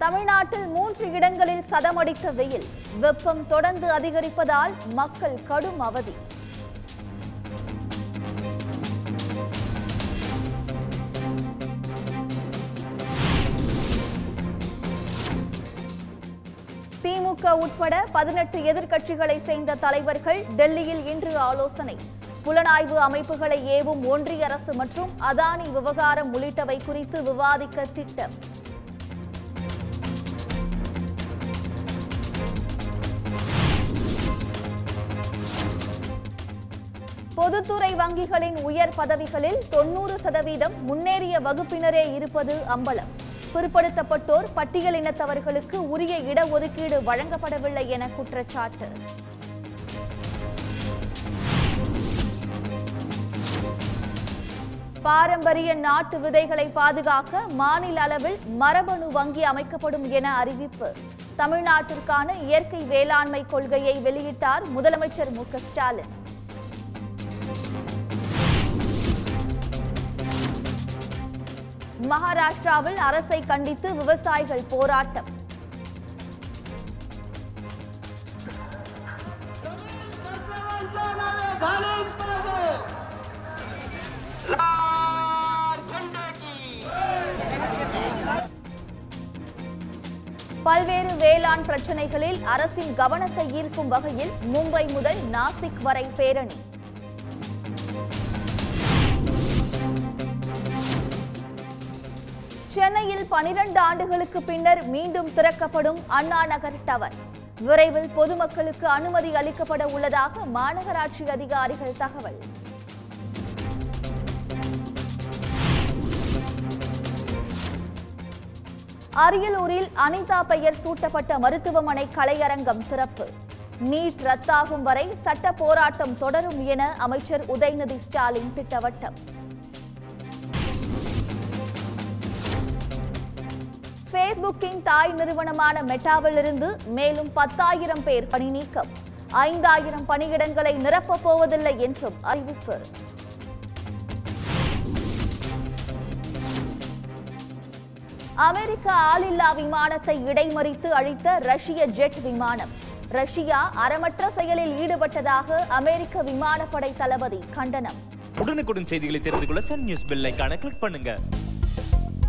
தமிழ்நாட்டில் மூன்று இடங்களில் சதமடித்த வெயில் வெப்பம் தொடர்ந்து அதிகரிப்பதால் மக்கள் கடும் அவதி திமுக உட்பட பதினெட்டு எதிர்க்கட்சிகளை சேர்ந்த தலைவர்கள் டெல்லியில் இன்று ஆலோசனை புலனாய்வு அமைப்புகளை ஏவும் ஒன்றிய அரசு மற்றும் அதானி விவகாரம் உள்ளிட்டவை குறித்து விவாதிக்க திட்டம் பொதுத்துறை வங்கிகளின் உயர் பதவிகளில் தொன்னூறு சதவீதம் முன்னேறிய வகுப்பினரே இருப்பது அம்பலம் பிற்படுத்தப்பட்டோர் பட்டியலினத்தவர்களுக்கு உரிய இடஒதுக்கீடு வழங்கப்படவில்லை என குற்றச்சாட்டு பாரம்பரிய நாட்டு விதைகளை பாதுகாக்க மாநில அளவில் மரபணு வங்கி அமைக்கப்படும் என அறிவிப்பு தமிழ்நாட்டிற்கான இயற்கை வேளாண்மை கொள்கையை வெளியிட்டார் முதலமைச்சர் மு க ஸ்டாலின் மகாராஷ்டிராவில் அரசை கண்டித்து விவசாயிகள் போராட்டம் பல்வேறு வேளாண் பிரச்சனைகளில் அரசின் கவனத்தை ஈர்க்கும் வகையில் மும்பை முதல் நாசிக் வரை பேரணி சென்னையில் பனிரெண்டு ஆண்டுகளுக்கு பின்னர் மீண்டும் திறக்கப்படும் அண்ணா நகர் டவர் விரைவில் பொதுமக்களுக்கு அனுமதி அளிக்கப்பட உள்ளதாக மாநகராட்சி அதிகாரிகள் தகவல் அரியலூரில் அனிதா பெயர் சூட்டப்பட்ட மருத்துவமனை கலையரங்கம் திறப்பு நீட் ரத்தாகும் வரை சட்ட போராட்டம் தொடரும் என அமைச்சர் உதயநிதி ஸ்டாலின் திட்டவட்டம் ஃபேஸ்புக்கின் தாய் நிறுவனமான மெட்டாவில் இருந்து மேலும் பத்தாயிரம் பேர் பணி நீக்கம் ஐந்தாயிரம் பணியிடங்களை நிரப்பப் போவதில்லை என்றும் அறிவிப்பு அமெரிக்க ஆளில்லா விமானத்தை இடைமறித்து அழித்த ரஷ்ய ஜெட் விமானம் ரஷ்யா அறமற்ற செயலில் ஈடுபட்டதாக அமெரிக்க விமானப்படை தளபதி கண்டனம் உடனுக்குடன் செய்திகளை தெரிந்து கொள்ள சன் நியூஸ் பெல் ஐகானை கிளிக் பண்ணுங்க